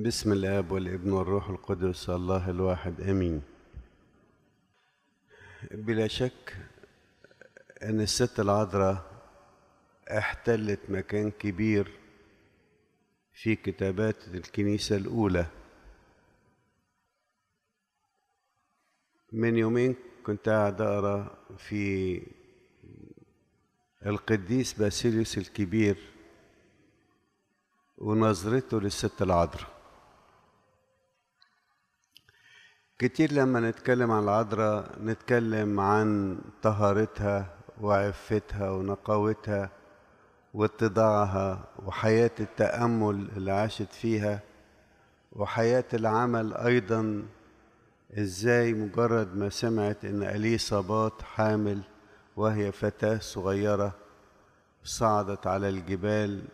بسم الاب والابن والروح القدس الله الواحد امين بلا شك ان الست العذراء احتلت مكان كبير في كتابات الكنيسه الاولى من يومين كنت قاعد اقرا في القديس باسيليوس الكبير ونظرته للست العذراء كتير لما نتكلم عن العذراء نتكلم عن طهارتها وعفتها ونقاوتها واتضاعها وحياة التأمل اللي عاشت فيها وحياة العمل أيضا إزاي مجرد ما سمعت إن أليصابات حامل وهي فتاة صغيرة صعدت على الجبال